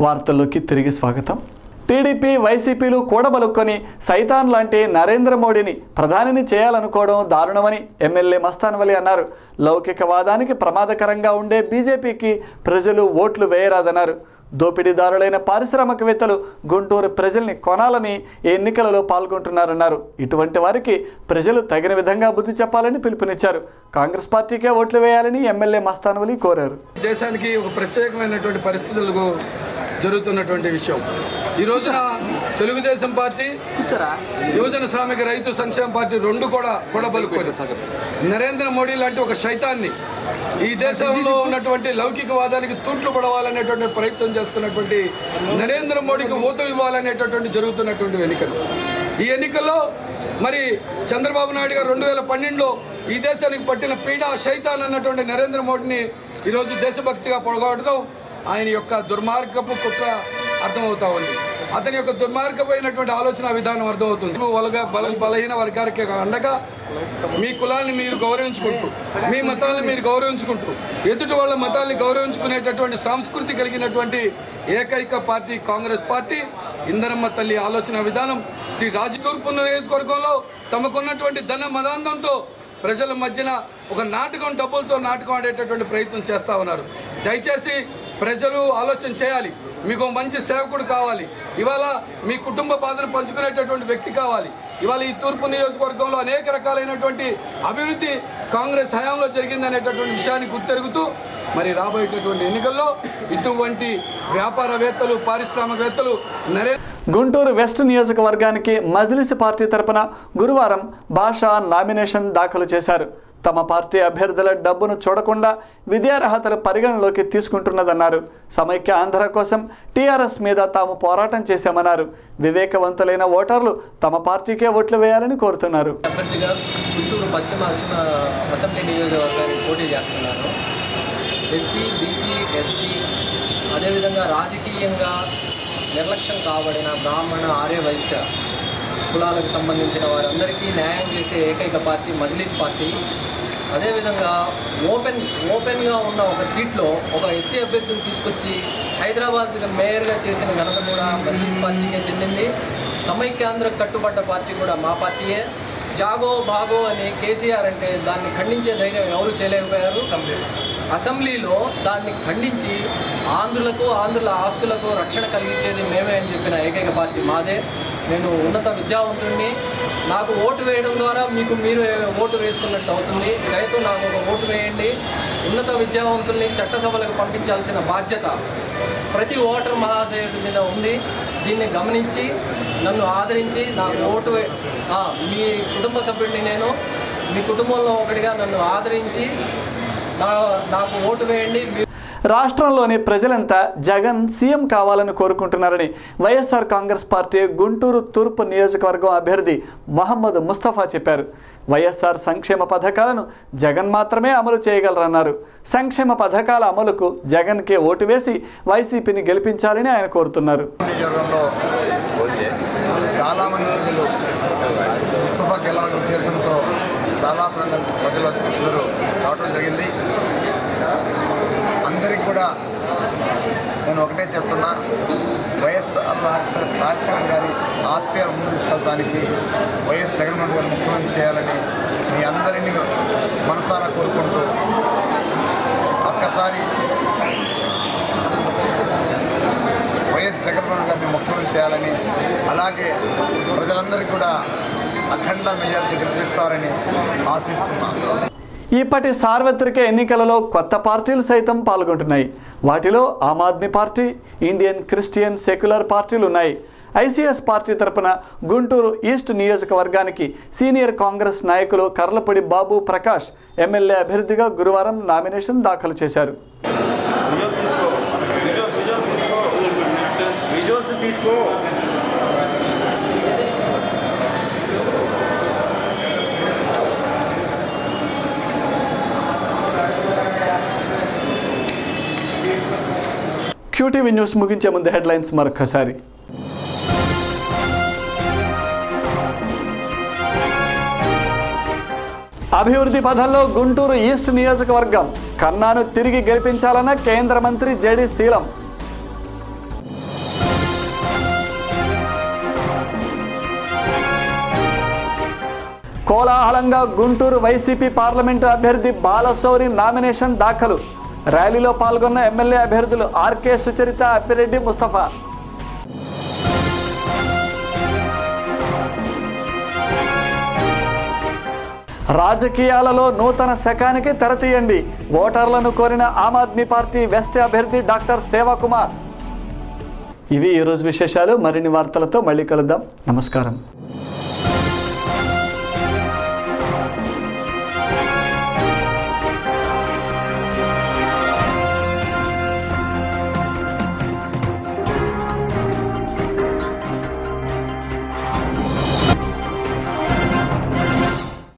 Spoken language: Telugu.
వార్తల్లోకి తిరిగి స్వాగతం టీడీపీ వైసీపీలు కూడబలుక్కొని సైతాన్ లాంటి నరేంద్ర మోడీని ప్రధానిని చేయాలనుకోవడం దారుణమని ఎమ్మెల్యే మస్తాన్ వలి అన్నారు లౌకికవాదానికి ప్రమాదకరంగా ఉండే బీజేపీకి ప్రజలు ఓట్లు వేయరాదన్నారు దోపిడీదారులైన పారిశ్రామికవేత్తలు గుంటూరు ప్రజల్ని కొనాలని ఈ ఎన్నికలలో పాల్గొంటున్నారన్నారు ఇటువంటి వారికి ప్రజలు తగిన విధంగా బుద్ధి చెప్పాలని పిలుపునిచ్చారు కాంగ్రెస్ పార్టీకే ఓట్లు వేయాలని ఎమ్మెల్యే మస్తాన్ వలి కోరారు దేశానికి ఒక ప్రత్యేకమైనటువంటి పరిస్థితులకు జరుగుతున్నటువంటి విషయం ఈ రోజున తెలుగుదేశం పార్టీ యువజన శ్రామిక రైతు సంక్షేమ పార్టీ రెండు కూడా కూడబలుకోలేదు నరేంద్ర మోడీ లాంటి ఒక శైతాన్ని ఈ దేశంలో ఉన్నటువంటి లౌకికవాదానికి తూట్లు పడవాలనేటువంటి ప్రయత్నం చేస్తున్నటువంటి నరేంద్ర మోడీకి ఓటు ఇవ్వాలనేటటువంటి జరుగుతున్నటువంటి ఎన్నికలు ఈ ఎన్నికల్లో మరి చంద్రబాబు నాయుడు గారు రెండు వేల పన్నెండులో ఈ దేశానికి పట్టిన పీడ శైతాన్ అన్నటువంటి నరేంద్ర మోడీని ఈరోజు దేశభక్తిగా పొడగొట్టడం ఆయన యొక్క దుర్మార్గపు కుట్ర అర్థమవుతా ఉంది అతని యొక్క దుర్మార్గమైనటువంటి ఆలోచన విధానం అర్థమవుతుంది వలగా బలం బలహీన వర్గానికి అండగా మీ కులాన్ని మీరు గౌరవించుకుంటూ మీ మతాలను మీరు గౌరవించుకుంటూ ఎదుటి వాళ్ళ మతాల్ని గౌరవించుకునేటటువంటి సంస్కృతి కలిగినటువంటి ఏకైక పార్టీ కాంగ్రెస్ పార్టీ ఇందరమ్మ తల్లి ఆలోచన విధానం శ్రీ రాజు తూర్పు నియోజకవర్గంలో తమకున్నటువంటి ధన మదాంతంతో ప్రజల మధ్యన ఒక నాటకం డబ్బులతో నాటకం ఆడేటటువంటి ప్రయత్నం చేస్తూ ఉన్నారు దయచేసి ప్రజలు ఆలోచన చేయాలి మీకు మంచి సేవకుడు కావాలి ఇవాళ మీ కుటుంబ బాధను పంచుకునేటటువంటి వ్యక్తి కావాలి ఇవాళ ఈ తూర్పు నియోజకవర్గంలో అనేక రకాలైనటువంటి అభివృద్ధి కాంగ్రెస్ హయాంలో జరిగిందనేటటువంటి విషయాన్ని గుర్తెరుగుతూ మరి రాబోయేటటువంటి ఎన్నికల్లో ఇటువంటి వ్యాపారవేత్తలు పారిశ్రామికవేత్తలు నరే గుంటూరు వెస్ట్ నియోజకవర్గానికి మజ్లిస్ పార్టీ తరపున గురువారం భాష నామినేషన్ దాఖలు చేశారు తమ పార్టీ అభ్యర్థుల డబ్బును చూడకుండా విద్యార్హతలు పరిగణలోకి తీసుకుంటున్నదన్నారు సమైక్య ఆంధ్ర కోసం టీఆర్ఎస్ మీద తాము పోరాటం చేశామన్నారు వివేకవంతులైన ఓటర్లు తమ పార్టీకే ఓట్లు వేయాలని కోరుతున్నారు అభ్యర్థిగా గుంటూరు పశ్చిమ అసమ అసెంబ్లీ నియోజకవర్గానికి పోటీ చేస్తున్నాను ఎస్సీ బీసీ ఎస్టీ అదేవిధంగా రాజకీయంగా నిర్లక్ష్యం కాబడిన బ్రాహ్మణ ఆర్య వైశ్య కులాలకు సంబంధించిన వారందరికీ న్యాయం చేసే ఏకైక పార్టీ మజ్లిస్ పార్టీ అదేవిధంగా ఓపెన్ ఓపెన్గా ఉన్న ఒక సీట్లో ఒక ఎస్సీ అభ్యర్థిని తీసుకొచ్చి హైదరాబాద్ మేయర్గా చేసిన ఘనత కూడా మజ్లిస్ పార్టీకే చెందింది సమైక్యాంధ్రకు కట్టుబడ్డ పార్టీ కూడా మా పార్టీయే జాగో భాగో అని కేసీఆర్ అంటే దాన్ని ఖండించే ధైర్యం ఎవరు చేయలేకపోయారు అసెంబ్లీలో దాన్ని ఖండించి ఆంధ్రులకు ఆంధ్రుల ఆస్తులకు రక్షణ కలిగించేది మేమే అని చెప్పిన ఏకైక పార్టీ మాదే నేను ఉన్నత విద్యావంతుడిని నాకు ఓటు వేయడం ద్వారా మీకు మీరు ఓటు వేసుకున్నట్టు అవుతుంది దయతో నాకు ఒక ఓటు వేయండి ఉన్నత విద్యావంతుల్ని చట్టసభలకు పంపించాల్సిన బాధ్యత ప్రతి ఓటర్ మహాశయుడి మీద ఉంది దీన్ని గమనించి నన్ను ఆదరించి నాకు ఓటు వే- ఆ, మీ కుటుంబ సభ్యుడిని నేను మీ కుటుంబంలో ఒకటిగా నన్ను ఆదరించి నా నాకు ఓటు వేయండి మీ రాష్ట్రంలోని ప్రజలంతా జగన్ సీఎం కావాలని కోరుకుంటున్నారని వైఎస్ఆర్ కాంగ్రెస్ పార్టీ గుంటూరు తూర్పు నియోజకవర్గం అభ్యర్థి మహమ్మద్ ముస్తఫా చెప్పారు వైఎస్ఆర్ సంక్షేమ పథకాలను జగన్ మాత్రమే అమలు చేయగలరన్నారు సంక్షేమ పథకాల అమలుకు జగన్కే ఓటు వేసి వైసీపీని గెలిపించాలని ఆయన కోరుతున్నారు నియోజకవర్గంలో చాలామంది ప్రజలు ముస్తఫా గెలవాలనే ఉద్దేశంతో చాలా ప్రజలు ప్రజలు అందరూ రావడం జరిగింది అందరికి కూడా నేను ఒకటే చెప్తున్నా వైఎస్ఆర్ రాజశేఖర రాజశేఖర గారి ఆశయాలు ముందు తీసుకెళ్ళడానికి వైఎస్ జగన్మోహన్ గారు ముఖ్యమంత్రి చేయాలని మీ అందరినీ మనసారా కోరుకుంటూ ఒక్కసారి వైఎస్ జగన్మోహన్ గారిని ముఖ్యమంత్రి చేయాలని అలాగే ప్రజలందరికీ కూడా అఖండ మెజారిటీ గెలిపిస్తారని ఆశిస్తున్నాను ఇప్పటి సార్వత్రిక ఎన్నికలలో కొత్త పార్టీలు సైతం పాల్గొంటున్నాయి వాటిలో Aam Aadmi party Indian Christian secular పార్టీలు ఉన్నాయి ఐసీఎస్ పార్టీ తరపున గుంటూరు ఈస్ట్ నియోజకవర్గానికి సీనియర్ కాంగ్రెస్ నాయకులు కర్లపొడి బాబు ప్రకాష్ ఎమ్మెల్యే అభ్యర్థిగా గురువారం నామినేషన్ దాఖలు చేశారు విజువల్స్ తీసుకో క్యూటీవీ న్యూస్ ముగించే ముందు హెడ్లైన్స్ మరొకసారి అభివృద్ధి పథంలో గుంటూరు ఈస్ట్ నియోజకవర్గం కన్నాను తిరిగి గెలిపించాలన్న కేంద్ర మంత్రి జేడి శీలం కోలాహలంగా గుంటూరు వైసీపీ పార్లమెంటు అభ్యర్థి బాలశౌరి నామినేషన్ దాఖలు ర్యాలీలో పాల్గొన్న ఎమ్మెల్యే అభ్యర్థులు ఆర్కే సుచరిత అప్పిరెడ్డి ముస్తఫా రాజకీయాలలో నూతన శకానికి తెరతీయండి ఓటర్లను కోరిన ఆమ్ ఆద్మీ పార్టీ వెస్ట్ అభ్యర్థి డాక్టర్ సేవాకుమార్ ఇవి ఈరోజు విశేషాలు మరిన్ని వార్తలతో మళ్ళీ కలుద్దాం నమస్కారం